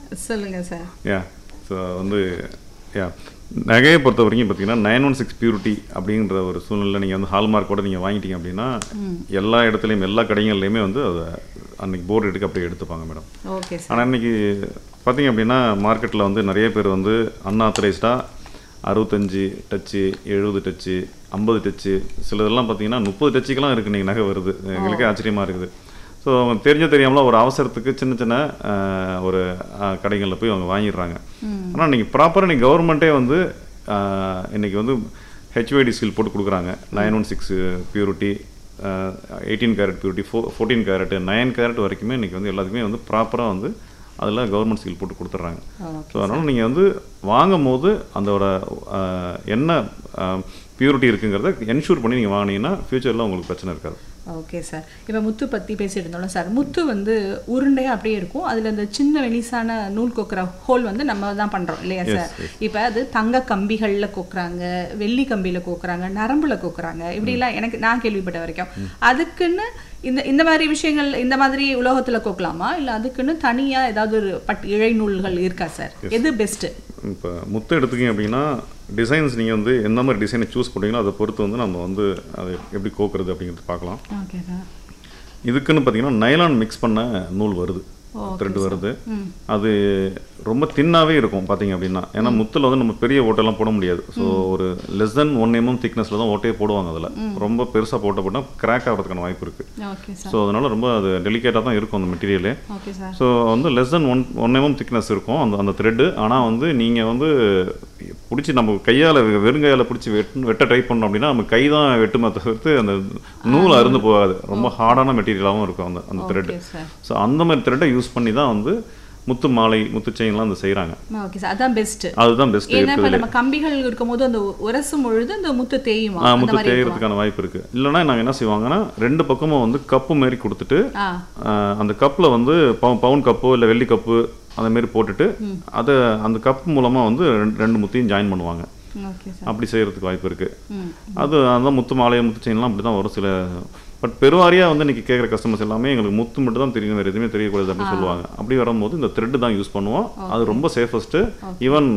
சொல்லுங்க sir yeah so வந்து யா நகையை பொறுத்த வரைக்கும் பார்த்தீங்கன்னா நைன் ஒன் சிக்ஸ் பியூரிட்டி அப்படின்ற ஒரு சூழ்நிலை நீங்கள் வந்து ஹால்மார்க்கோட நீங்கள் வாங்கிட்டீங்க அப்படின்னா எல்லா இடத்துலையும் எல்லா கடைகள்லையுமே வந்து அதை அன்னைக்கு போர்டு எடுக்க அப்படியே எடுத்துப்பாங்க மேடம் ஓகே சார் ஆனால் இன்னைக்கு பார்த்தீங்க அப்படின்னா மார்க்கெட்டில் வந்து நிறைய பேர் வந்து அன்ஆத்தரைஸ்டாக அறுபத்தஞ்சு டச்சு எழுபது டச்சு ஐம்பது டச்சு சிலதெல்லாம் பார்த்தீங்கன்னா முப்பது டச்சுக்கெல்லாம் இருக்கு நீங்கள் நகை வருது எங்களுக்கே ஆச்சரியமாக இருக்குது ஸோ அவங்க தெரிஞ்ச தெரியாமல ஒரு அவசரத்துக்கு சின்ன சின்ன ஆஹ், ஒரு கடைகளில் போய் அவங்க வாங்கிடுறாங்க ஆனால் நீங்கள் ப்ராப்பராக நீங்கள் கவர்மெண்ட்டே வந்து ஆஹ், இன்னைக்கு வந்து ஹெச்ஒய்டி சீல் போட்டு கொடுக்குறாங்க nine one six purity eighteen carat purity four fourteen carat nine carat வரைக்குமே இன்னைக்கு வந்து எல்லாத்துக்குமே வந்து ப்ராப்பராக வந்து அதில் கவர்மெண்ட் சீல் போட்டு கொடுத்துட்றாங்க ஸோ அதனால் நீங்கள் வந்து வாங்கும் போது அதோட ஆஹ், என்ன பியூரிட்டி இருக்குங்கிறத என்ஷூர் பண்ணி நீங்கள் வாங்கினீங்கன்னா ஃப்யூச்சரில் உங்களுக்கு பிரச்சனை இருக்காது ஓகே சார் இப்போ முத்து பற்றி பேசிட்டு இருந்தோம்ல சார் முத்து வந்து உருண்டையாக அப்படியே இருக்கும் அதில் இந்த சின்ன வெளிசான நூல் கொக்குற ஹோல் வந்து நம்ம தான் பண்ணுறோம் இல்லையா சார் இப்போ அது தங்க கம்பிகளில் கொக்குறாங்க வெள்ளி கம்பியில் கொக்குறாங்க நரம்புல கொக்குறாங்க இப்படிலாம் எனக்கு நான் கேள்விப்பட்ட வரைக்கும் அதுக்குன்னு இந்த இந்த மாதிரி விஷயங்கள் இந்த மாதிரி உலோகத்தில் கொக்கலாமா இல்லை அதுக்குன்னு தனியாக ஏதாவது ஒரு பட் இழை நூல்கள் இருக்கா சார் எது பெஸ்ட்டு இப்போ முத்து எடுத்துக்கிங்க அப்படின்னா டிசைன்ஸ் நீங்கள் வந்து எந்த மாதிரி டிசைனை சூஸ் பண்ணுறீங்களோ அதை பொறுத்து வந்து நம்ம வந்து அதை எப்படி கோக்குறது அப்படிங்கிறது பார்க்கலாம் ஓகே சார் இதுக்குன்னு பார்த்தீங்கன்னா நைலான் மிக்ஸ் பண்ண நூல் வருது த்ரெட் வருது அது ரொம்ப தின்னாவே இருக்கும் பார்த்தீங்க அப்படின்னா ஏன்னா முத்தில் வந்து நம்ம பெரிய ஓட்டெல்லாம் போட முடியாது ஸோ ஒரு லெஸ் தென் ஒன் எம்எம் திக்னஸில் தான் ஓட்டையே போடுவாங்க அதில் ரொம்ப பெருசாக போட்ட போட்டால் கிராக் ஆகிறதுக்கான வாய்ப்பு இருக்குது ஓகே சார் ஸோ அதனால ரொம்ப அது டெலிகேட்டாக தான் இருக்கும் அந்த மெட்டீரியலே ஓகே சார் ஸோ வந்து less than one one mm thickness இருக்கும் அந்த அந்த த்ரெட்டு ஆனால் வந்து நீங்கள் வந்து பிடிச்சி நம்ம கையால் வெறுங்கையால் பிடிச்சி வெட் வெட்ட ட்ரை பண்ணோம் அப்படின்னா நம்ம கை தான் வெட்டுமே தவிர்த்து அந்த நூல் அருந்து போகாது ரொம்ப ஹார்டான மெட்டீரியலாகவும் இருக்கும் அந்த அந்த த்ரெட் ஓகே சார் ஸோ அந்த மாதிரி த்ரெட்டை யூஸ் பண்ணி தான் வந்து முத்து மாலை முத்து செயின்லாம் அந்த செய்கிறாங்க ஓகே சார் அதான் பெஸ்ட்டு அதுதான் பெஸ்ட் ஏன்னா இப்ப நம்ம கம்பிகள் இருக்கும்போது அந்த உரசும் பொழுது அந்த முத்து தேயுமா அந்த முத்து மாதிரி இருக்குமா? தேயறதுக்கான வாய்ப்பு இருக்குது இல்லைன்னா நாங்கள் என்ன செய்வாங்கன்னா ரெண்டு பக்கமும் வந்து கப்பு மாதிரி கொடுத்துட்டு ஆ ஆஹ் அந்த கப்பில் வந்து பவு பவுன் கப்பு இல்லை வெள்ளி கப்பு அந்த மாதிரி போட்டுட்டு அதை அந்த கப் மூலமாக வந்து ரெண்டு ரெண்டு முத்தையும் ஜாயின் பண்ணுவாங்க ஓகே சார் அப்படி செய்கிறதுக்கு வாய்ப்பு இருக்குது ம் அது அந்த முத்து மாலை முத்து செயின்லாம் அப்படி தான் வரும் சில பட் பெருவாரியாக வந்து இன்னைக்கு கேட்குற கஸ்டமர்ஸ் எல்லாமே எங்களுக்கு முத்து மட்டும் தான் தெரியும் வேறு எதுவுமே தெரியக்கூடாது அப்படின்னு சொல்லுவாங்க அப்படி வரும்போது இந்த த்ரெட்டு தான் யூஸ் பண்ணுவோம் அது ரொம்ப சேஃபஸ்ட்டு ஈவன்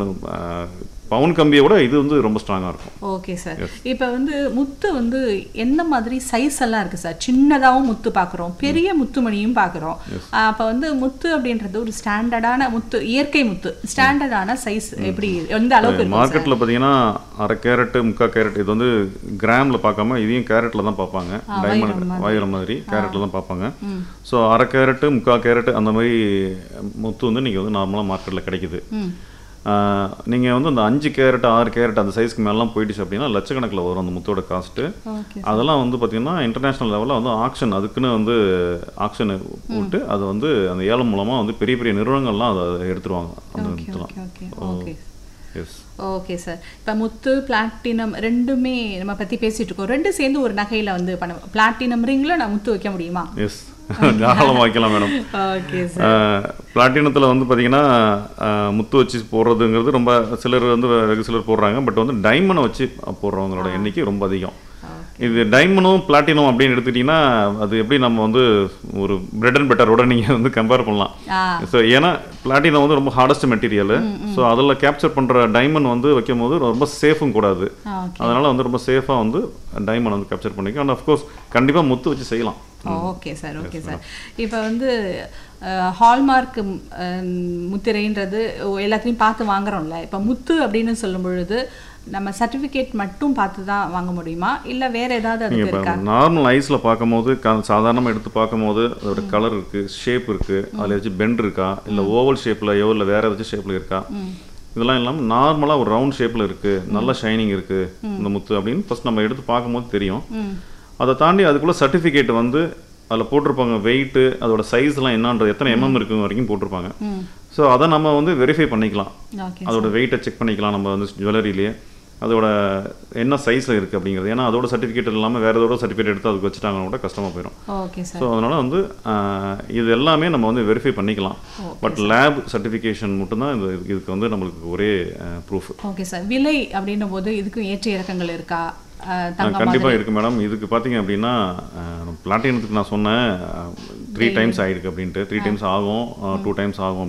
பவுன் கம்பியை விட இது வந்து ரொம்ப ஸ்ட்ராங்காக இருக்கும் ஓகே சார் இப்போ வந்து முத்து வந்து என்ன மாதிரி சைஸ் எல்லாம் இருக்கு சார் சின்னதாகவும் முத்து பார்க்குறோம் பெரிய முத்துமணியும் பார்க்குறோம் அப்போ வந்து முத்து அப்படின்றது ஒரு ஸ்டாண்டர்டான முத்து இயற்கை முத்து ஸ்டாண்டர்டான சைஸ் எப்படி எந்த அளவுக்கு இருக்கும் மார்க்கெட்டில் பார்த்தீங்கன்னா அரை கேரட்டு முக்கால் கேரட் இது வந்து கிராமில் பார்க்காம இதையும் கேரட்டில் தான் பார்ப்பாங்க டைமண்ட் வாயிற மாதிரி கேரட்டில் தான் பார்ப்பாங்க ஸோ அரை கேரட்டு முக்கால் கேரட் அந்த மாதிரி முத்து வந்து நீங்கள் வந்து நார்மலாக மார்க்கெட்டில் கிடைக்குது ம் நீங்கள் வந்து அந்த அஞ்சு கேரட் ஆறு கேரட் அந்த சைஸ்க்கு மேலாம் போயிடுச்சு அப்படின்னா லட்சக்கணக்கில் வரும் அந்த முத்தோட காஸ்ட்டு ஓகே அதெல்லாம் வந்து பார்த்தீங்கன்னா இன்டர்நேஷ்னல் லெவலில் வந்து ஆக்ஷன் அதுக்குன்னு வந்து ஆக்ஷன் போட்டு அது வந்து அந்த ஏலம் மூலமாக வந்து பெரிய பெரிய நிறுவனங்கள்லாம் அதை எடுத்துருவாங்க அந்த ஓகே முத்துலாம் okay okay okay yes okay sir இப்போ முத்து பிளாட்டினம் ரெண்டுமே நம்ம பற்றி பேசிட்டு இருக்கோம் ரெண்டும் சேர்ந்து ஒரு நகையில் வந்து பண்ண பிளாட்டினம் ரிங்கில் நான் முத்து வைக்க முடியுமா எஸ் தாராளமாக வைக்கலாம் மேடம் ஓகே சார் பிளாட்டினத்தில் வந்து பார்த்தீங்கன்னா ஆஹ் முத்து வச்சு போடுறதுங்கிறது ரொம்ப சிலர் வந்து வெகு சிலர் போடுறாங்க பட் வந்து டைமண்டை வச்சு போடுறவங்களோட எண்ணிக்கை ரொம்ப அதிகம் இது டைமண்டும் பிளாட்டினம் அப்படின்னு எடுத்துக்கிட்டிங்கன்னா அது எப்படி நம்ம வந்து ஒரு பிரெட் அண்ட் பெட்டரோட நீங்கள் வந்து கம்பேர் பண்ணலாம் ஆ ஸோ ஏன்னா பிளாட்டினம் வந்து ரொம்ப ஹார்டஸ்ட் மெட்டீரியல் ஸோ அதில் கேப்சர் பண்ணுற டைமண்ட் வந்து வைக்கும் போது ரொம்ப சேஃபும் கூடாது ஓகே அதனால வந்து ரொம்ப சேஃபாக வந்து டைமண்ட் வந்து கேப்சர் பண்ணிக்கும் அண்ட் அஃப்கோர்ஸ் கண்டிப்பாக முத்து வச்சு செய்யலாம் ஓகே சார் ஓகே சார் இப்போ வந்து ஹால்மார்க் முத்திரைன்றது எல்லாத்தையும் பார்த்து வாங்குறோம்ல இப்போ முத்து அப்படின்னு சொல்லும் பொழுது நம்ம சர்டிஃபிகேட் மட்டும் பார்த்து தான் வாங்க முடியுமா இல்லை வேற ஏதாவது அதுக்கு நீங்கள் இருக்கா இப்போ நார்மல் ஐஸில் பார்க்கும்போது க சாதாரணமாக எடுத்து பார்க்கும்போது அதோட கலர் இருக்குது ஷேப் இருக்குது அதில் ஏதாச்சும் பெண்ட் இருக்கா இல்லை ஓவல் ஷேப்லையோ இல்லை வேறு ஏதாச்சும் ஷேப்பில் இருக்கா இதெல்லாம் இல்லாமல் நார்மலாக ஒரு ரவுண்ட் ஷேப்பில் இருக்குது நல்ல ஷைனிங் இருக்குது இந்த முத்து அப்படின்னு ஃபர்ஸ்ட் நம்ம எடுத்து பார்க்கும்போது தெரியும் ம் அதை தாண்டி அதுக்குள்ளே சர்டிஃபிகேட் வந்து அதில் போட்டிருப்பாங்க வெயிட்டு அதோட சைஸ்லாம் என்னன்றது எத்தனை எம்எம் இருக்கு வரைக்கும் போட்டிருப்பாங்க ம் ஸோ அதை நம்ம வந்து வெரிஃபை பண்ணிக்கலாம் ஓகே அதோட வெயிட்டை செக் பண்ணிக்கலாம் நம்ம வந்து ஜுவல்லரியிலேயே அதோட என்ன சைஸில் இருக்குது அப்படிங்கிறது ஏன்னா அதோட சர்டிஃபிகேட் இல்லாமல் வேறு ஏதோட சர்டிஃபிகேட் எடுத்து அதுக்கு வச்சுட்டாங்கன்னா கூட கஷ்டமாக போயிடும் ஓகே சார் ஸோ அதனால் வந்து ஆஹ், இது எல்லாமே நம்ம வந்து வெரிஃபை பண்ணிக்கலாம் பட் லேப் சர்டிஃபிகேஷன் மட்டும்தான் இது இதுக்கு வந்து நம்மளுக்கு ஒரே ப்ரூஃப் ஓகே சார் விலை அப்படின்னும் போது இதுக்கும் ஏற்ற இறக்கங்கள் இருக்கா அஹ், தங்கம் கண்டிப்பாக இருக்குது மேடம் இதுக்கு பார்த்தீங்க அப்படின்னா பிளாட்டினத்துக்கு நான் சொன்னேன் த்ரீ டைம்ஸ் ஆகிருக்கு அப்படின்ட்டு த்ரீ டைம்ஸ் ஆகும் டூ டைம்ஸ் ஆகும்